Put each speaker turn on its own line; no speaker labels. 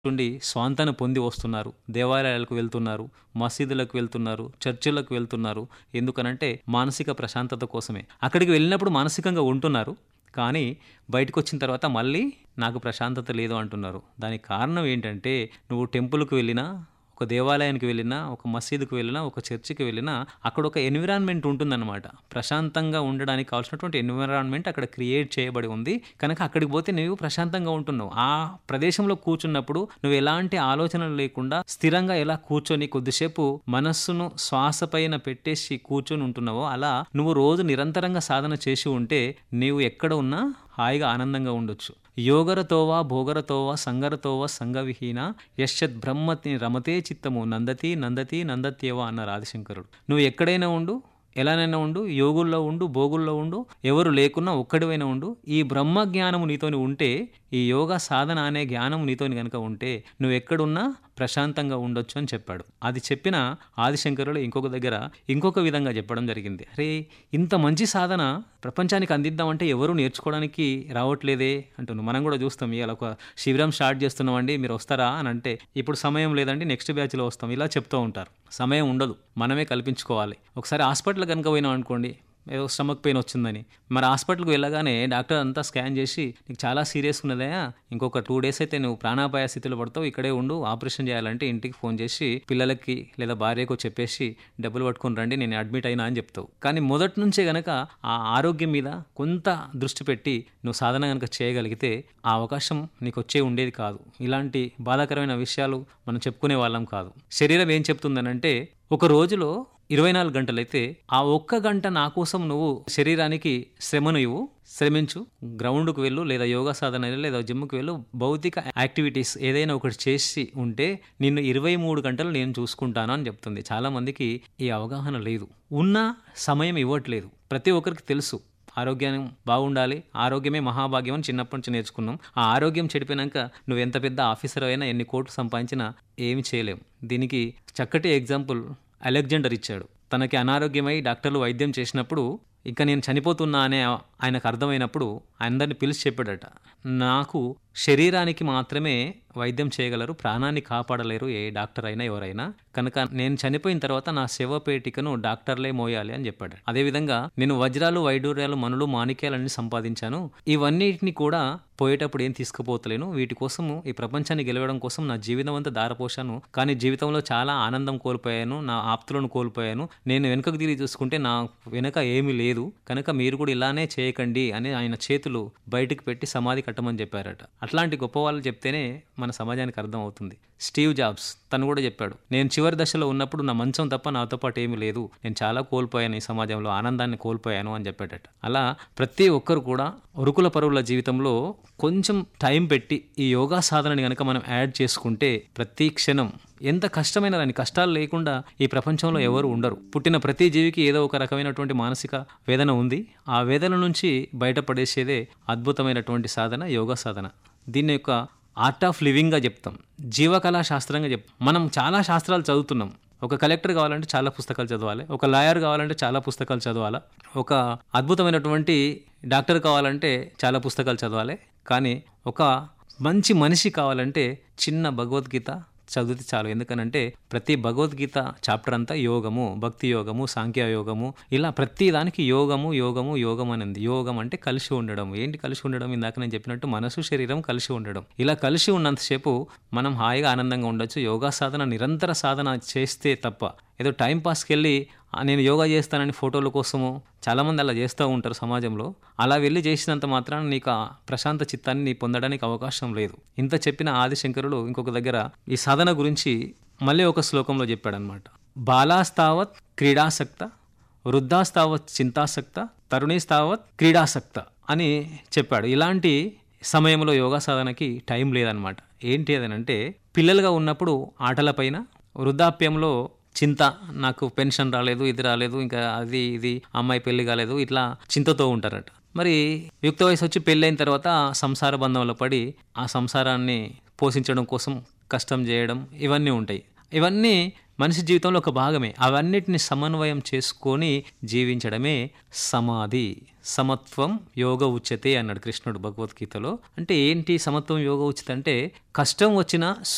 నుండి స్వాంతన పొంది వస్తున్నారు దేవాలయాలకు వెళ్తున్నారు మసీదులకు వెళ్తున్నారు చర్చిలకు వెళ్తున్నారు ఎందుకనంటే మానసిక ప్రశాంతత కోసమే అక్కడికి వెళ్ళినప్పుడు మానసికంగా ఉంటున్నారు కానీ బయటకు వచ్చిన తర్వాత మళ్ళీ నాకు ప్రశాంతత లేదు అంటున్నారు దానికి కారణం ఏంటంటే నువ్వు టెంపుల్కి వెళ్ళినా ఒక దేవాలయానికి వెళ్ళినా ఒక మసీదుకు వెళ్ళినా ఒక చర్చికి వెళ్ళినా అక్కడ ఒక ఎన్విరాన్మెంట్ ఉంటుందన్నమాట ప్రశాంతంగా ఉండడానికి కావాల్సినటువంటి ఎన్విరాన్మెంట్ అక్కడ క్రియేట్ చేయబడి ఉంది కనుక అక్కడికి పోతే నువ్వు ప్రశాంతంగా ఉంటున్నావు ఆ ప్రదేశంలో కూర్చున్నప్పుడు నువ్వు ఎలాంటి ఆలోచనలు లేకుండా స్థిరంగా ఎలా కూర్చొని కొద్దిసేపు మనస్సును శ్వాస పైన పెట్టేసి కూర్చొని ఉంటున్నావో అలా నువ్వు రోజు నిరంతరంగా సాధన చేసి ఉంటే నీవు ఎక్కడ ఉన్నా హాయిగా ఆనందంగా ఉండొచ్చు యోగరతోవా భోగరతోవా సంగరతోవా సంగవిహీన యశ్చత్ బ్రహ్మతి రమతే చిత్తము నందతి నందతి నందత్యేవా అన్నారు ఆదిశంకరుడు నువ్వు ఎక్కడైనా ఉండు ఎలానైనా ఉండు యోగుల్లో ఉండు భోగుల్లో ఉండు ఎవరు లేకున్నా ఒక్కడివైనా ఉండు ఈ బ్రహ్మ జ్ఞానము నీతోని ఉంటే ఈ యోగా సాధన అనే జ్ఞానం నీతోని కనుక ఉంటే నువ్వు ఎక్కడున్నా ప్రశాంతంగా ఉండొచ్చు అని చెప్పాడు అది చెప్పిన ఆదిశంకరులు ఇంకొక దగ్గర ఇంకొక విధంగా చెప్పడం జరిగింది అరే ఇంత మంచి సాధన ప్రపంచానికి అందిద్దామంటే ఎవరు నేర్చుకోవడానికి రావట్లేదే అంటున్నాను మనం కూడా చూస్తాం ఇవాళ ఒక శిబిరం స్టార్ట్ చేస్తున్నామండి మీరు వస్తారా అని అంటే ఇప్పుడు సమయం లేదండి నెక్స్ట్ బ్యాచ్లో వస్తాం ఇలా చెప్తూ ఉంటారు సమయం ఉండదు మనమే కల్పించుకోవాలి ఒకసారి హాస్పిటల్ కనుక పోయినాం అనుకోండి ఏదో స్టమక్ పెయిన్ వచ్చిందని మరి హాస్పిటల్కి వెళ్ళగానే డాక్టర్ అంతా స్కాన్ చేసి నీకు చాలా సీరియస్ ఉన్నదయా ఇంకొక టూ డేస్ అయితే నువ్వు ప్రాణాపాయ స్థితిలో పడతావు ఇక్కడే ఉండు ఆపరేషన్ చేయాలంటే ఇంటికి ఫోన్ చేసి పిల్లలకి లేదా భార్యకు చెప్పేసి డబ్బులు పట్టుకొని రండి నేను అడ్మిట్ అయినా అని చెప్తావు కానీ మొదటి నుంచే గనక ఆ ఆరోగ్యం మీద కొంత దృష్టి పెట్టి నువ్వు సాధన కనుక చేయగలిగితే ఆ అవకాశం నీకు వచ్చే ఉండేది కాదు ఇలాంటి బాధాకరమైన విషయాలు మనం చెప్పుకునే వాళ్ళం కాదు శరీరం ఏం చెప్తుందనంటే ఒక రోజులో ఇరవై నాలుగు గంటలైతే ఆ ఒక్క గంట నా కోసం నువ్వు శరీరానికి శ్రమను ఇవ్వు శ్రమించు గ్రౌండ్కు వెళ్ళు లేదా యోగా సాధన లేదా జిమ్కి వెళ్ళు భౌతిక యాక్టివిటీస్ ఏదైనా ఒకటి చేసి ఉంటే నిన్ను ఇరవై మూడు గంటలు నేను చూసుకుంటాను అని చెప్తుంది చాలామందికి ఈ అవగాహన లేదు ఉన్న సమయం ఇవ్వట్లేదు ప్రతి ఒక్కరికి తెలుసు ఆరోగ్యం బాగుండాలి ఆరోగ్యమే మహాభాగ్యం అని చిన్నప్పటి నుంచి నేర్చుకున్నాం ఆ ఆరోగ్యం చెడిపోయినాక నువ్వు ఎంత పెద్ద ఆఫీసర్ అయినా ఎన్ని కోట్లు సంపాదించినా ఏమి చేయలేం దీనికి చక్కటి ఎగ్జాంపుల్ అలెగ్జాండర్ ఇచ్చాడు తనకి అనారోగ్యమై డాక్టర్లు వైద్యం చేసినప్పుడు ఇంకా నేను చనిపోతున్నా అనే ఆయనకు అర్థమైనప్పుడు అందరిని పిలిచి చెప్పాడట నాకు శరీరానికి మాత్రమే వైద్యం చేయగలరు ప్రాణాన్ని కాపాడలేరు ఏ డాక్టర్ అయినా ఎవరైనా కనుక నేను చనిపోయిన తర్వాత నా శవపేటికను డాక్టర్లే మోయాలి అని చెప్పాడు అదేవిధంగా నేను వజ్రాలు వైడూర్యాలు మనులు మాణిక్యాలన్నీ సంపాదించాను ఇవన్నిటిని కూడా పోయేటప్పుడు ఏం తీసుకుపోతలేను వీటి కోసము ఈ ప్రపంచాన్ని గెలవడం కోసం నా జీవితం అంతా దారపోశాను కానీ జీవితంలో చాలా ఆనందం కోల్పోయాను నా ఆప్తులను కోల్పోయాను నేను వెనుకకు తిరిగి చూసుకుంటే నా వెనుక ఏమీ లేదు కనుక మీరు కూడా ఇలానే చేయకండి అని ఆయన చేతులు బయటకు పెట్టి సమాధి కట్టమని చెప్పారట అట్లాంటి గొప్ప వాళ్ళు చెప్తేనే మన సమాజానికి అర్థం అవుతుంది స్టీవ్ జాబ్స్ తను కూడా చెప్పాడు నేను చివరి దశలో ఉన్నప్పుడు నా మంచం తప్ప నాతో పాటు ఏమీ లేదు నేను చాలా కోల్పోయాను ఈ సమాజంలో ఆనందాన్ని కోల్పోయాను అని చెప్పాడట అలా ప్రతి ఒక్కరు కూడా ఉరుకుల పరువుల జీవితంలో కొంచెం టైం పెట్టి ఈ యోగా సాధనని కనుక మనం యాడ్ చేసుకుంటే ప్రతి క్షణం ఎంత కష్టమైన దాని కష్టాలు లేకుండా ఈ ప్రపంచంలో ఎవరు ఉండరు పుట్టిన ప్రతి జీవికి ఏదో ఒక రకమైనటువంటి మానసిక వేదన ఉంది ఆ వేదన నుంచి బయటపడేసేదే అద్భుతమైనటువంటి సాధన యోగా సాధన దీని యొక్క ఆర్ట్ ఆఫ్ లివింగ్గా చెప్తాం జీవకళా శాస్త్రంగా చెప్తాం మనం చాలా శాస్త్రాలు చదువుతున్నాం ఒక కలెక్టర్ కావాలంటే చాలా పుస్తకాలు చదవాలి ఒక లాయర్ కావాలంటే చాలా పుస్తకాలు చదవాలి ఒక అద్భుతమైనటువంటి డాక్టర్ కావాలంటే చాలా పుస్తకాలు చదవాలి కానీ ఒక మంచి మనిషి కావాలంటే చిన్న భగవద్గీత చదివితే చాలు ఎందుకనంటే ప్రతి భగవద్గీత చాప్టర్ అంతా యోగము భక్తి యోగము సాంఖ్య యోగము ఇలా ప్రతి దానికి యోగము యోగము యోగం అనేది యోగం అంటే కలిసి ఉండడం ఏంటి కలిసి ఉండడం ఇందాక నేను చెప్పినట్టు మనసు శరీరం కలిసి ఉండడం ఇలా కలిసి ఉన్నంతసేపు మనం హాయిగా ఆనందంగా ఉండొచ్చు యోగా సాధన నిరంతర సాధన చేస్తే తప్ప ఏదో టైం పాస్కి వెళ్ళి నేను యోగా చేస్తానని ఫోటోల కోసము చాలామంది అలా చేస్తూ ఉంటారు సమాజంలో అలా వెళ్ళి చేసినంత మాత్రాన నీకు ఆ ప్రశాంత చిత్తాన్ని నీ పొందడానికి అవకాశం లేదు ఇంత చెప్పిన ఆదిశంకరుడు ఇంకొక దగ్గర ఈ సాధన గురించి మళ్ళీ ఒక శ్లోకంలో చెప్పాడనమాట బాలాస్తావత్ క్రీడాసక్త వృద్ధాస్తావత్ చింతాసక్త తరుణీస్తావత్ క్రీడాసక్త అని చెప్పాడు ఇలాంటి సమయంలో యోగా సాధనకి టైం లేదనమాట ఏంటి అదనంటే పిల్లలుగా ఉన్నప్పుడు ఆటలపైన వృద్ధాప్యంలో చింత నాకు పెన్షన్ రాలేదు ఇది రాలేదు ఇంకా అది ఇది అమ్మాయి పెళ్లి కాలేదు ఇట్లా చింతతో ఉంటారట మరి యుక్త వయసు వచ్చి పెళ్ళైన తర్వాత సంసార బంధంలో పడి ఆ సంసారాన్ని పోషించడం కోసం కష్టం చేయడం ఇవన్నీ ఉంటాయి ఇవన్నీ మనిషి జీవితంలో ఒక భాగమే అవన్నిటిని సమన్వయం చేసుకొని జీవించడమే సమాధి సమత్వం యోగ ఉచ్యతే అన్నాడు కృష్ణుడు భగవద్గీతలో అంటే ఏంటి సమత్వం యోగ ఉచిత అంటే కష్టం వచ్చినా